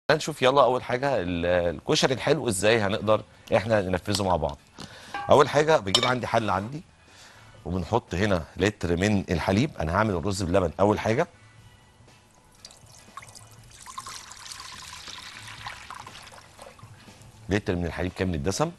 هنشوف يلا اول حاجه ال- الكشري الحلو ازاي هنقدر احنا ننفذه مع بعض اول حاجه بجيب عندي حل عندي وبنحط هنا لتر من الحليب انا هعمل الرز بلبن اول حاجه لتر من الحليب كامل الدسم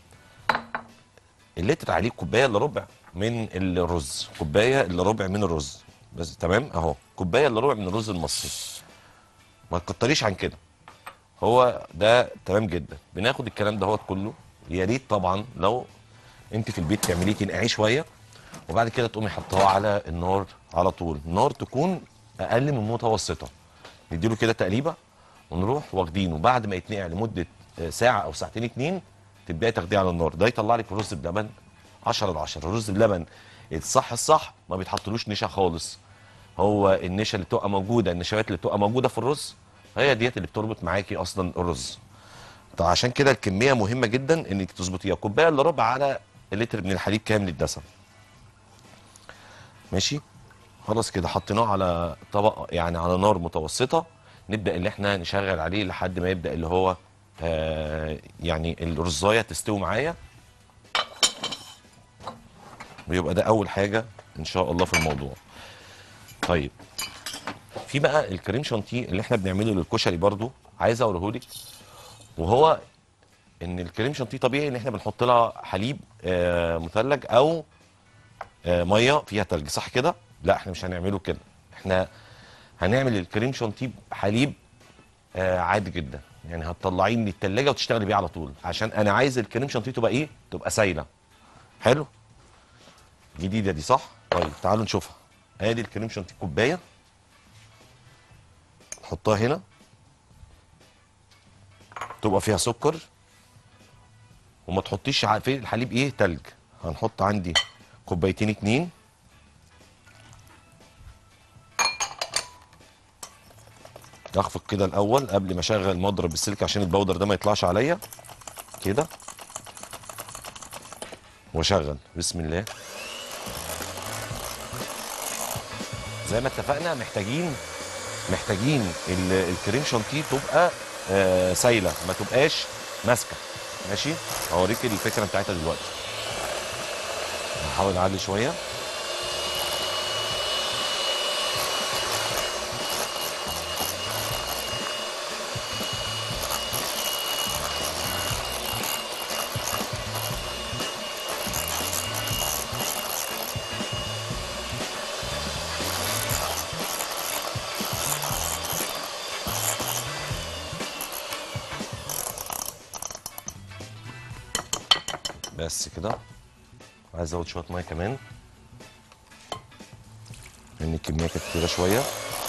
اللتر عليه كوبايه الا ربع من الرز كوبايه الا ربع من الرز بس تمام اهو كوبايه الا ربع من الرز المصري ما تكتريش عن كده هو ده تمام جدا بناخد الكلام ده هو كله يا ريت طبعا لو انت في البيت تعمليه تنقعيه شويه وبعد كده تقومي حطاه على النار على طول النار تكون اقل من متوسطه نديله كده تقليبه ونروح واخدينه بعد ما يتنقع لمده آه، ساعه او ساعتين اتنين تبداي تاخديه على النار ده يطلع لك الرز بلبن 10 على 10 الرز بلبن الصح الصح ما بيتحطلوش نشا خالص هو النشا اللي بتبقى موجوده النشويات اللي بتبقى موجوده في الرز هي ديت اللي بتربط معاكي اصلا الرز طب عشان كده الكميه مهمه جدا انك تظبطيها كوبايه الا ربع على لتر من الحليب كامل الدسم ماشي خلاص كده حطيناه على طبق يعني على نار متوسطه نبدا اللي احنا نشغل عليه لحد ما يبدا اللي هو آه يعني الرزايه تستوي معايا ويبقى ده اول حاجه ان شاء الله في الموضوع طيب في بقى الكريم شانتيه اللي احنا بنعمله للكشري برضو عايز اوريهولك وهو ان الكريم شانتيه طبيعي ان احنا بنحط لها حليب آه مثلج او آه ميه فيها تلج صح كده لا احنا مش هنعمله كده احنا هنعمل الكريم شانتيه حليب آه عادي جدا يعني هتطلعيه من التلاجة وتشتغلي بيه على طول عشان انا عايز الكريم شانتيه تبقى ايه تبقى سايله حلو جديده دي صح طيب تعالوا نشوفها ادي الكريم شانتيه كوبايه نحطها هنا تبقى فيها سكر وما تحطيش ع- في الحليب ايه تلج هنحط عندي كوبايتين اتنين اخفق كده الاول قبل ما اشغل مضرب السلك عشان البودر ده ما يطلعش عليا كده واشغل بسم الله زي ما اتفقنا محتاجين محتاجين ال- الكريم شانتيه تبقى آه سايله ما تبقاش ماسكه ماشي هوريك الفكره بتاعتها دلوقتي هحاول اعلي شويه بس كده عايز ازود شويه ميه كمان لان الكميه كانت كتيره شويه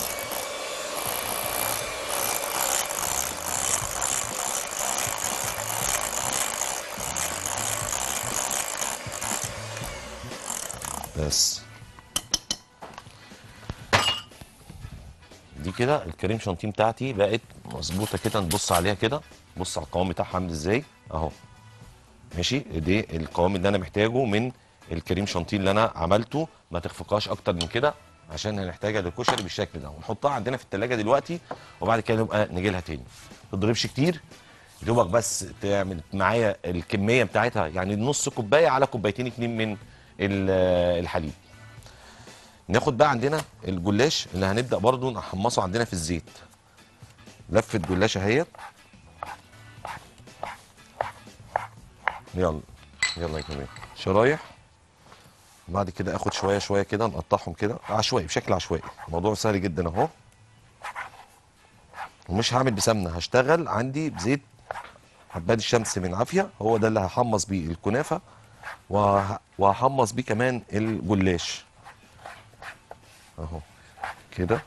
بس دي كده الكريم شانتيه بتاعتي بقت مظبوطه كده نبص عليها كده بص على القوام بتاعها عامل ازاي اهو ماشي دي القوام اللي انا محتاجه من الكريم شانتيه اللي انا عملته ما تخفقهاش اكتر من كده عشان هنحتاجها للكشري بالشكل ده ونحطها عندنا في التلاجة دلوقتي وبعد كده نبقى نجي لها تاني ما تضربش كتير دوبك بس تعمل معايا الكميه بتاعتها يعني نص كوبايه على كوبايتين اتنين من ال- الحليب ناخد بقى عندنا الجلاش اللي هنبدا برضو نحمصه عندنا في الزيت لفه جلاش اهيت يلا يلا يا كمان شرايح بعد كده اخد شويه شويه كده نقطعهم كده عشوائي بشكل عشوائي الموضوع سهل جدا اهو ومش هعمل بسمنه هشتغل عندي بزيت عباد الشمس من عافيه هو ده اللي هحمص بيه الكنافه وه- وهحمص بيه كمان الجلاش اهو كده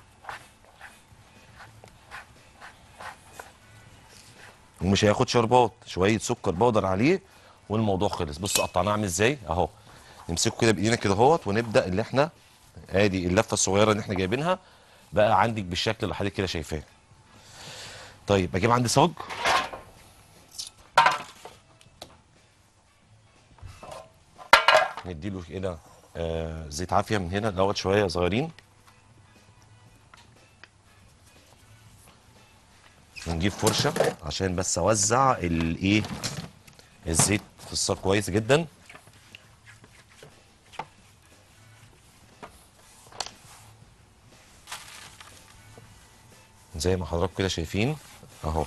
ومش هياخد شربات شويه سكر بودر عليه والموضوع خلص بص قطعناه عامل ازاي اهو نمسكه كده بايدينا كده اهوت ونبدا اللي احنا ادي اللفه الصغيره اللي احنا جايبينها بقى عندك بالشكل اللي حضرتك كده شايفاه طيب اجيب عندي صاج نديله كده آه زيت عافيه من هنا الاول شويه صغيرين نديله ونجيب فرشه عشان بس اوزع الايه الزيت في الصاج كويس جدا زي ما حضراتكم كده شايفين اهو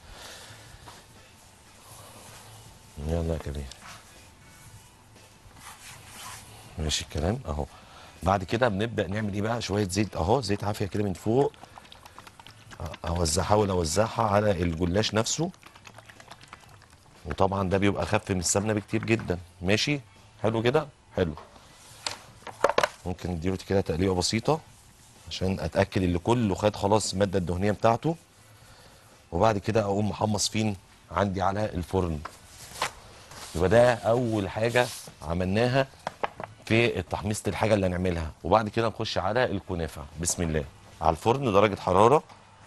يلا يا كبير ماشي الكلام اهو بعد كده بنبدا نعمل ايه بقى شويه زيت اهو زيت عافيه كده من فوق اوزع احاول اوزعها على الجلاش نفسه وطبعا ده بيبقى اخف من السمنه بكتير جدا ماشي حلو كده حلو ممكن نديله كده تقليبه بسيطه عشان اتاكد ان كله خد خلاص الماده الدهنيه بتاعته وبعد كده اقوم محمص فين عندي على الفرن يبقى ده اول حاجه عملناها في تحميصه الحاجه اللي هنعملها وبعد كده نخش على الكنافه بسم الله على الفرن درجه حراره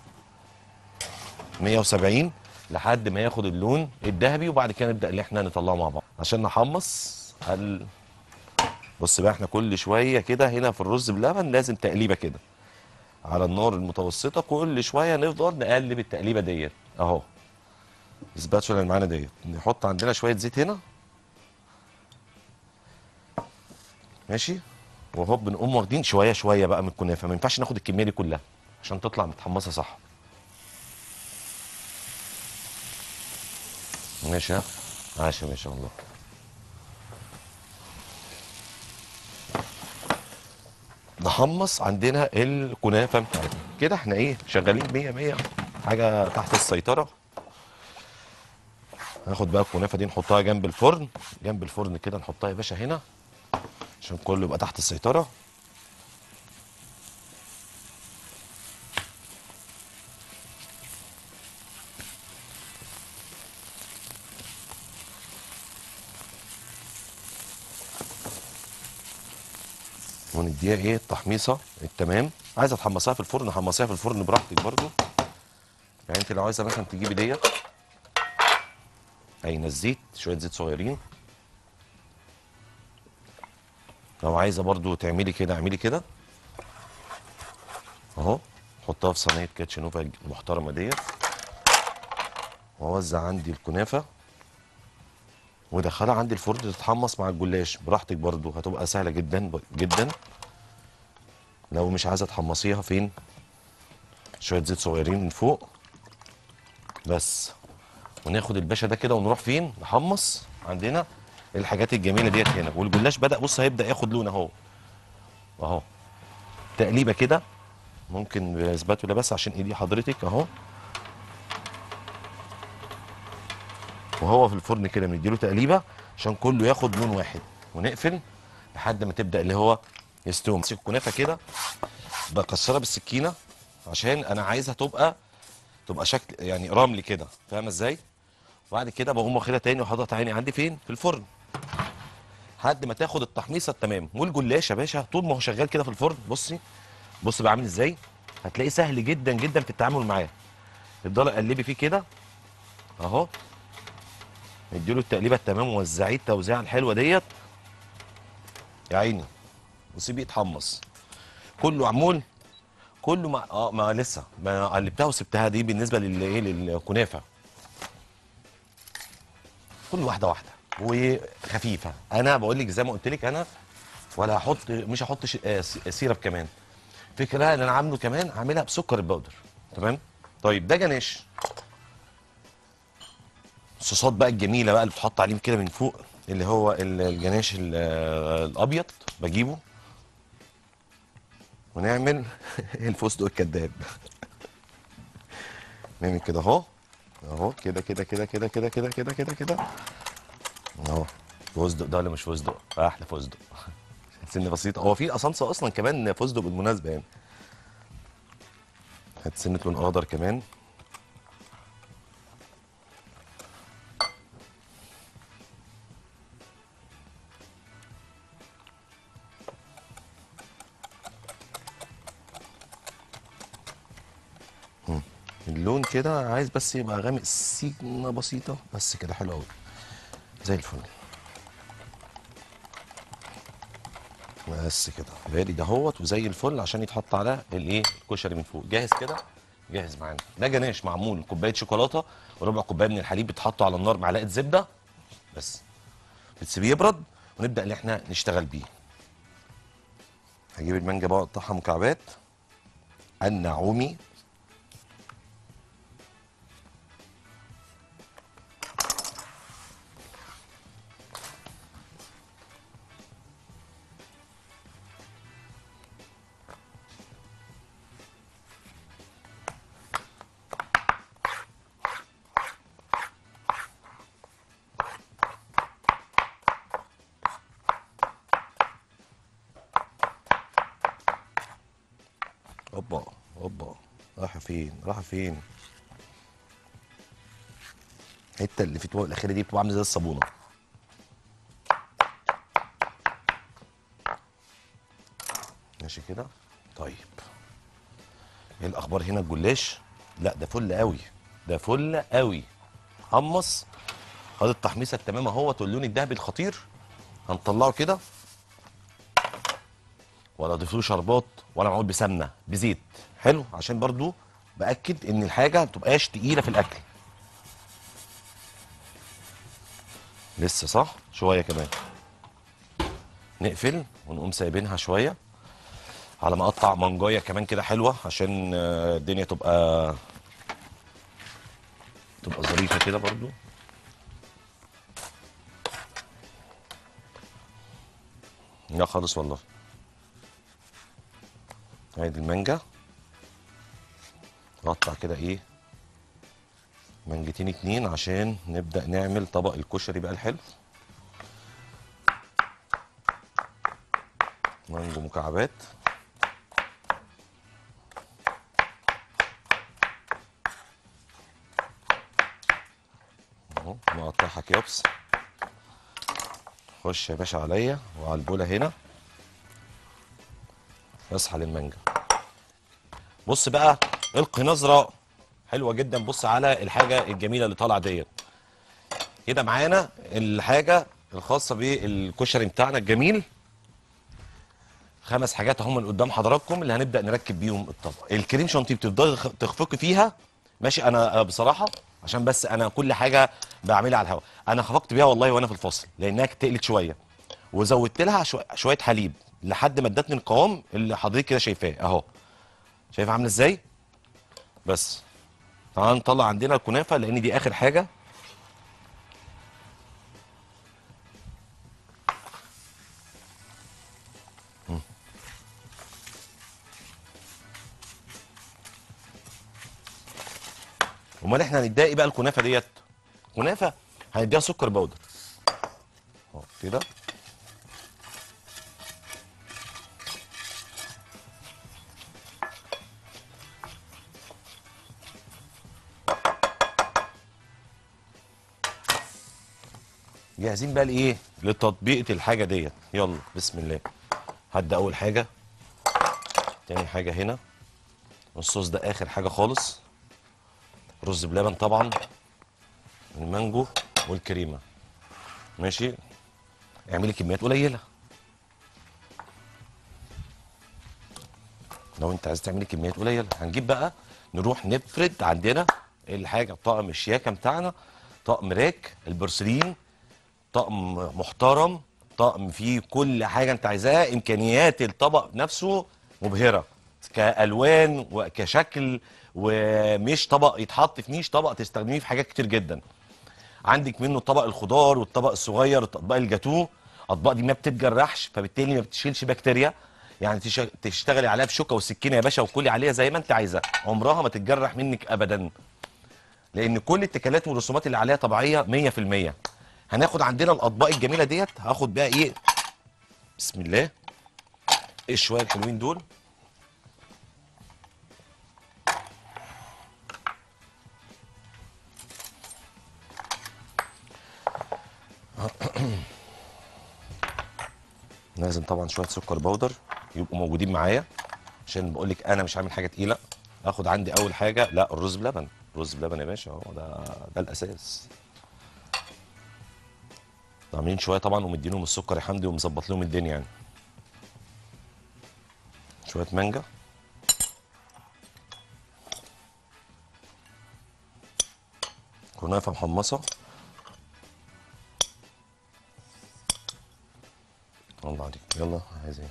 170 لحد ما ياخد اللون الذهبي وبعد كده نبدا ان احنا نطلعه مع بعض عشان نحمص ال... بص بقى احنا كل شويه كده هنا في الرز بلبن لازم تقليبه كده على النار المتوسطه كل شويه نفضل نقلب التقليبه ديت اهو السباتشولا اللي معانا ديت نحط عندنا شويه زيت هنا ماشي وهوب بنقوم واخدين شويه شويه بقى من الكنافه ما ينفعش ناخد الكميه دي كلها عشان تطلع متحمصه صح ماشي ها عاش ما شاء الله نحمص عندنا الكنافه بتاعتنا كده احنا ايه شغالين 100 100 حاجه تحت السيطره هاخد بقى الكنافه دي نحطها جنب الفرن جنب الفرن كده نحطها يا باشا هنا عشان كله يبقى تحت السيطره ونديها ايه التحميصه التمام عايزه تحمصيها في الفرن حمصيها في الفرن براحتك برضو يعني انت لو عايزه مثلا تجيبي ديت عين الزيت شويه زيت صغيرين لو عايزه برضو تعملي كده اعملي كده اهو حطها في صينيه كاتشنوفا المحترمه ديت واوزع عندي الكنافه ودخلها عندي الفرن تتحمص مع الجلاش براحتك برضو هتبقى سهله جدا جدا لو مش عايزه تحمصيها فين شويه زيت صغيرين من فوق بس وناخد الباشا ده كده ونروح فين نحمص عندنا الحاجات الجميله ديت هنا والجلاش بدا بص هيبدا ياخد لون اهو اهو تقليبه كده ممكن بسباتولا بس عشان ايدي حضرتك اهو وهو في الفرن كده بنديله تقليبه عشان كله ياخد لون واحد ونقفل لحد ما تبدا اللي هو يستوي امسك الكنافه كده بكسرها بالسكينه عشان انا عايزها تبقى تبقى شكل يعني رملي كده فاهمه ازاي وبعد كده بقوم واخدها تاني وحاططها تاني عندي فين في الفرن لحد ما تاخد التحميصه التمام والجلاش يا باشا طول ما هو شغال كده في الفرن بصي بص بقى عامل ازاي هتلاقيه سهل جدا جدا في التعامل معاه تفضلي قلبي فيه كده اهو نديله التقليبه التمام ووزعيه التوزيعه الحلوه ديت يا عيني وسيبيه يتحمص كله معمول كله ما اه ما لسه ما قلبتها وسبتها دي بالنسبه للايه للكنافه كل واحده واحده وخفيفه انا بقول لك زي ما قلت لك انا ولا هحط مش هحط ش- آه، س- سيرب كمان فكره ان انا عامله كمان عاملها بسكر البودر تمام طيب ده جناش الصوصات بقى الجميله بقى اللي بتحط عليه كده من فوق اللي هو ال- الجناش ال- آه، الابيض بجيبه ونعمل الفستق الكذاب نعمل كده اهو اهو كده كده كده كده كده كده كده كده كده اهو فستق ده ولا مش فستق احلى فستق سن بسيطه هو في اسانسه اصلا كمان فستق بالمناسبه يعني هات سنه لون اخضر كمان مم. اللون كده عايز بس يبقى غامق سيكه بسيطه بس كده حلو قوي زي الفل بس كده بارد اهوت وزي الفل عشان يتحط على الايه الكشري من فوق جاهز كده جاهز معانا ده جناش معمول كوبايه شوكولاته وربع كوبايه من الحليب بيتحطوا على النار معلقه زبده بس بتسيبيه يبرد ونبدا ان احنا نشتغل بيه هجيب المانجا بقى اقطعها مكعبات النعومي اوبا اوبا رايحه فين رايحه فين الحته اللي في الطبق الاخيره دي بتبقى عامله زي الصابونه ماشي كده طيب ايه الاخبار هنا الجلاش لا ده فل قوي ده فل قوي حمص خد التحميصه التمام اهوت واللون الذهبي الخطير هنطلعه كده ولا اضيف له شربات ولا معمول بسمنه بزيت حلو عشان برضو باكد ان الحاجه ما تبقاش تقيله في الاكل لسه صح شويه كمان نقفل ونقوم سايبينها شويه على ما اقطع منجايه كمان كده حلوه عشان آه، الدنيا تبقى تبقى ظريفه كده برضو لا خالص والله ادي المانجا نقطع كده ايه منجتين اتنين عشان نبدأ نعمل طبق الكشري بقى الحلو مانجو مكعبات اهو نقطعها كيوبس خش يا باشا عليا وعلى البوله هنا اسحل المانجا بص بقى القي نظره حلوه جدا بص على الحاجه الجميله اللي طالعه ديت كده معانا الحاجه الخاصه بالكشري بتاعنا الجميل خمس حاجات اهم من قدام حضراتكم اللي هنبدا نركب بيهم الطبق الكريم شانتيه بتفضلي تخ- تخفقي فيها ماشي انا آه، بصراحه عشان بس انا كل حاجه بعملها على الهواء انا خفقت بيها والله وانا في الفصل لانها تقلت شويه وزودت لها شو- شويه حليب لحد ما ادتني القوام اللي حضرتك كده شايفاه اهو شايف عامله ازاي بس تعال نطلع عندنا الكنافه لان دي اخر حاجه مم. امال احنا هنديها ايه بقى الكنافه ديت كنافه هنديها سكر بودر اهو كده جاهزين بقى لايه لتطبيقه الحاجه ديت يلا بسم الله هبدا اول حاجه تاني حاجه هنا الصوص ده اخر حاجه خالص رز بلبن طبعا المانجو والكريمه ماشي اعملي كميات قليله لو انت عايز تعملي كميات قليله هنجيب بقى نروح نفرد عندنا الحاجه طقم الشياكه بتاعنا طقم راك البورسلين طقم محترم طقم فيه كل حاجه انت عايزاها امكانيات الطبق نفسه مبهره كالوان وكشكل ومش طبق يتحط في نيش طبق تستخدميه في حاجات كتير جدا عندك منه طبق الخضار والطبق الصغير اطباق الجاتوه اطباق دي ما بتتجرحش فبالتالي ما بتشيلش بكتيريا يعني تش- تشتغلي عليها بشوكه وسكينه يا باشا وكلي عليها زي ما انت عايزه عمرها ما تتجرح منك ابدا لان كل التكالات والرسومات اللي عليها طبيعيه 100% هناخد عندنا الاطباق الجميله ديت هاخد بقى ايه بسم الله ايه شويه الحلوين دول لازم طبعا شويه سكر بودر يبقوا موجودين معايا عشان بقول لك انا مش عامل حاجه تقيله اخد عندي اول حاجه لا الرز بلبن رز بلبن يا باشا هو ده ده الاساس عاملين شويه طبعا ومدينهم السكر يا حمدي ومظبط لهم الدنيا يعني شويه مانجا كنافه محمصه الله عليك يلا عايز ايه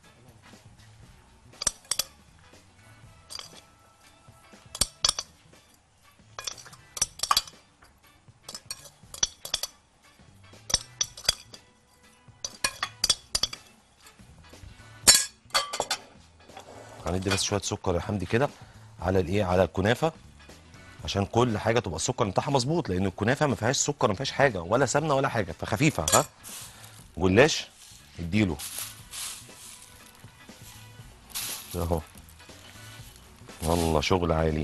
هندي بس شويه سكر يا حمدي كده على الايه على الكنافه عشان كل حاجه تبقى السكر بتاعها مظبوط لان الكنافه ما فيهاش سكر ما فيهاش حاجه ولا سمنه ولا حاجه فخفيفه ها جلاش اديله اهو والله شغل عالي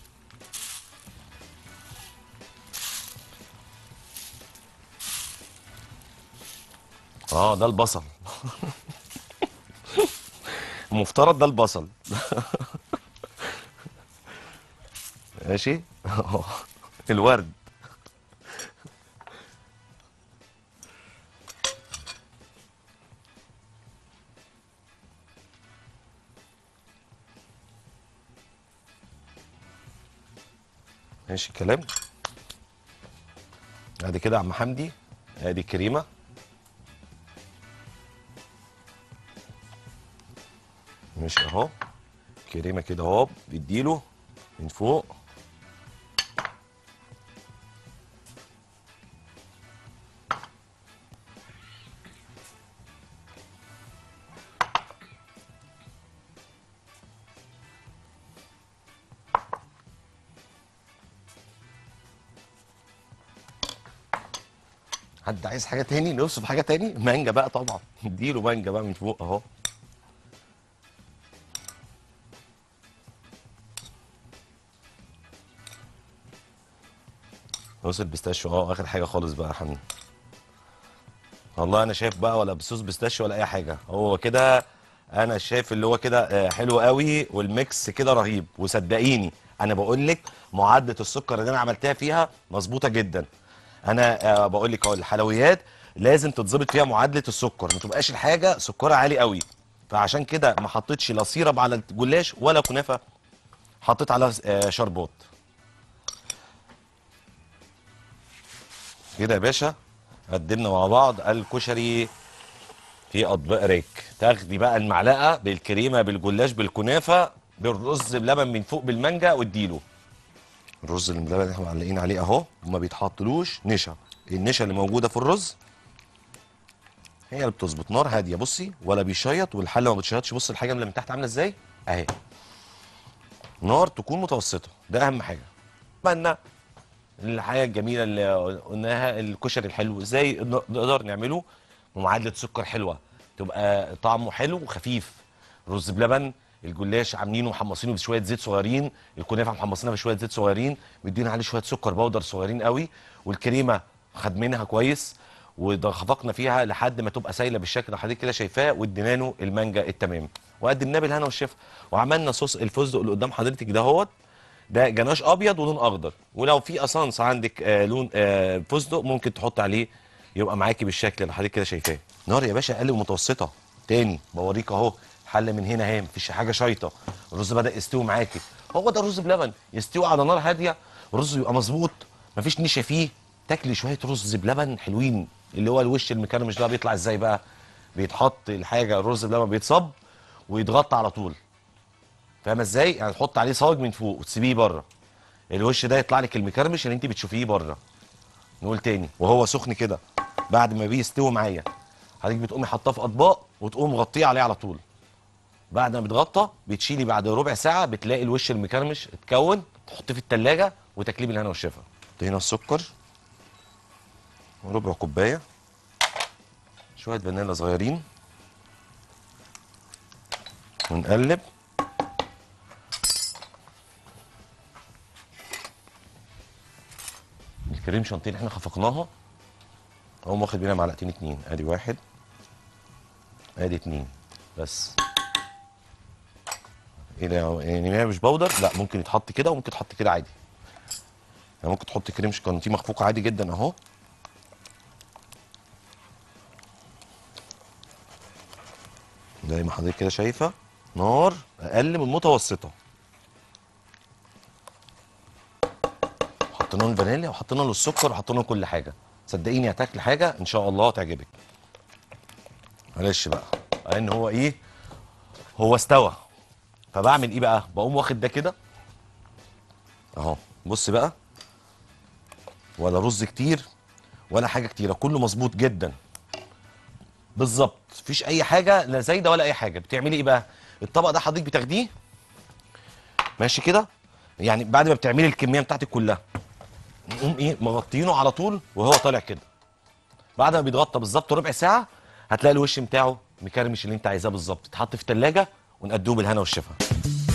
اه ده البصل المفترض ده البصل ماشي الورد ماشي الكلام ادي كده يا عم حمدي ادي الكريمه ماشي اهو كريمه كده اهو بيديله من فوق حد عايز حاجه تاني نوصف حاجه تاني مانجا بقى طبعا اديله مانجا بقى من فوق اهو صوص البيستاشيو اه اخر حاجه خالص بقى يا حمد والله انا شايف بقى ولا بصوص بيستاشيو ولا اي حاجه هو كده انا شايف اللي هو كده آه، حلو قوي والميكس كده رهيب وصدقيني انا بقول لك معادله السكر اللي انا عملتها فيها مظبوطه جدا انا آه، بقول لك اهو الحلويات لازم تتظبط فيها معادله السكر ما تبقاش الحاجه سكرها عالي قوي فعشان كده ما حطيتش لا سيرب على الجلاش ولا كنافه حطيت على آه، شربات كده يا باشا قدمنا مع بعض الكشري في اطباق ريك تاخدي بقى المعلقه بالكريمه بالجلاش بالكنافه بالرز بلبن من فوق بالمانجا واديله الرز اللي بلبن احنا معلقين عليه اهو وما بيتحطلوش نشا النشا اللي موجوده في الرز هي اللي بتظبط نار هاديه بصي ولا بيشيط والحله ما بتشيطش بص الحاجه اللي من تحت عامله ازاي اهي نار تكون متوسطه ده اهم حاجه اتمنى الحاجه الجميله اللي قلناها الكشري الحلو ازاي نقدر نعمله بمعادله سكر حلوه تبقى طعمه حلو وخفيف رز بلبن الجلاش عاملينه محمصينه بشويه زيت صغيرين الكنافه محمصينها بشويه زيت صغيرين مدينا عليه شويه سكر بودر صغيرين قوي والكريمه خد منها كويس وخفقنا فيها لحد ما تبقى سايله بالشكل اللي حضرتك كده شايفاه وادينا له المانجا التمام وقدمناه بالهنا والشفا وعملنا صوص الفستق اللي قدام حضرتك ده هوت ده جناش ابيض ولون اخضر ولو في اسانس عندك آه لون آه فستق ممكن تحط عليه يبقى معاكي بالشكل اللي حضرتك كده شايفاه نار يا باشا اقل ومتوسطه تاني بوريك اهو حله من هنا اهي مفيش حاجه شايطه الرز بدا يستوي معاكي هو ده الرز بلبن يستوي على نار هاديه الرز يبقى مظبوط مفيش نشا فيه تاكلي شويه رز بلبن حلوين اللي هو الوش المكرمش ده بيطلع ازاي بقى بيتحط الحاجه الرز بلبن بيتصب ويتغطى على طول فاهمه ازاي يعني تحط عليه صاج من فوق وتسيبيه بره الوش ده يطلع لك المكرمش اللي انت بتشوفيه بره نقول تاني وهو سخن كده بعد ما بيستوي معايا حضرتك بتقومي حاطاه في اطباق وتقوم مغطيه عليه على طول بعد ما بيتغطى بتشيلي بعد ربع ساعه بتلاقي الوش المكرمش اتكون تحطيه في التلاجة وتاكليه بالهنا والشفا هنا السكر ربع كوبايه شويه فانيلا صغيرين ونقلب الكريم شانتيه اللي احنا خفقناها اقوم واخد بينا معلقتين اتنين ادي واحد ادي اتنين بس ايه ده يعني هي مش بودر لا ممكن يتحط كده وممكن يتحط كده عادي يعني ممكن تحط كريم شانتيه مخفوق عادي جدا اهو زي ما حضرتك كده شايفه نار اقل من متوسطه حطيت حطينا له الفانيليا وحطينا له السكر وحطينا له كل حاجه صدقيني هتاكل حاجه ان شاء الله تعجبك معلش بقى لان هو ايه هو استوى فبعمل ايه بقى بقوم واخد ده كده اهو بص بقى ولا رز كتير ولا حاجه كتيره كله مظبوط جدا بالظبط مفيش اي حاجه لا زايده ولا اي حاجه بتعملي ايه بقى الطبق ده حضرتك بتاخديه ماشي كده يعني بعد ما بتعملي الكميه بتاعتك كلها نقوم ايه مغطينه على طول وهو طالع كده بعد ما بيتغطى بالظبط ربع ساعه هتلاقي الوش بتاعه مكرمش اللي انت عايزاه بالظبط اتحط في الثلاجه ونقدوه بالهنا والشفا